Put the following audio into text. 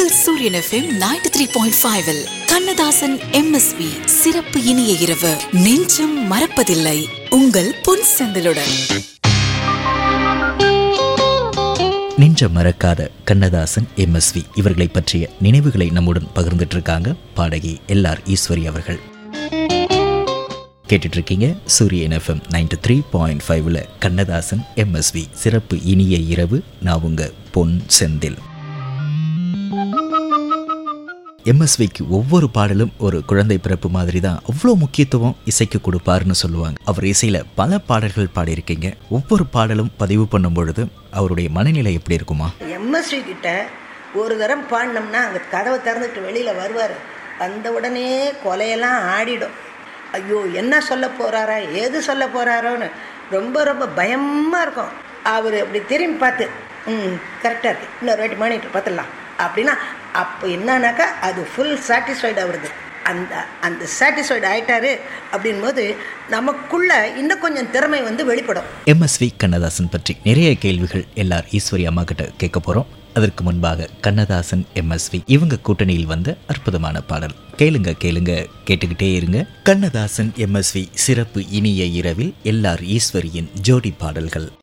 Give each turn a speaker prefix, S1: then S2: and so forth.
S1: உங்கள் Suriyan FM ninety three point five Kannadasan MSV சிறப்பு இனிய இரவு நெஞ்சம் மறப்பதில்லை உங்கள் பொன் செந்திலுடன்
S2: நெஞ்ச மறக்காத கண்ணதாசன் எம்எஸ்வி இவர்களை பற்றிய நினைவுகளை நம்முடன் பகிர்ந்துட்டு இருக்காங்க பாடகி எல்ஆர் ஈஸ்வரி அவர்கள் கேட்டுட்டு இருக்கீங்க சூரியன் எஃப்எம் நைன்டி த்ரீ பாயிண்ட் ஃபைவ்ல கண்ணதாசன் எம்எஸ்வி சிறப்பு இனிய இரவு நான் உங்க பொன் செந்தில் எம்எஸ்விக்கு ஒவ்வொரு பாடலும் ஒரு குழந்தை பிறப்பு மாதிரி தான் அவ்வளோ முக்கியத்துவம் இசைக்கு கொடுப்பாருன்னு சொல்லுவாங்க அவர் இசையில் பல பாடல்கள் பாடியிருக்கீங்க ஒவ்வொரு பாடலும் பதிவு பண்ணும் பொழுது அவருடைய மனநிலை எப்படி இருக்குமா
S3: எம்எஸ்வி கிட்ட ஒரு தரம் பாடினோம்னா அங்கே கதவை திறந்துட்டு வெளியில் வருவார் வந்த உடனே கொலையெல்லாம் ஆடிடும் ஐயோ என்ன சொல்ல போகிறாரா ஏது சொல்ல போகிறாரோன்னு ரொம்ப ரொம்ப பயமாக இருக்கும் அவர் அப்படி திரும்பி பார்த்து ம் கரெக்டாக இருக்குது இன்னொரு வாட்டி மானிட்டர் பார்த்துடலாம் அப்படின்னா அப்போ என்னன்னாக்கா அது ஃபுல் சாட்டிஸ்ஃபைடு ஆகுறது அந்த அந்த சாட்டிஸ்ஃபைடு ஆயிட்டாரு அப்படின் போது நமக்குள்ள இன்னும் கொஞ்சம் திறமை வந்து வெளிப்படும்
S2: எம்எஸ்வி கண்ணதாசன் பற்றி நிறைய கேள்விகள் எல்லார் ஈஸ்வரி அம்மா கிட்ட கேட்க போறோம் அதற்கு முன்பாக கண்ணதாசன் எம்எஸ்வி இவங்க கூட்டணியில் வந்த அற்புதமான பாடல் கேளுங்க கேளுங்க கேட்டுக்கிட்டே இருங்க கண்ணதாசன் எம்எஸ்வி சிறப்பு இனிய இரவில் எல்லார் ஈஸ்வரியின் ஜோடி பாடல்கள்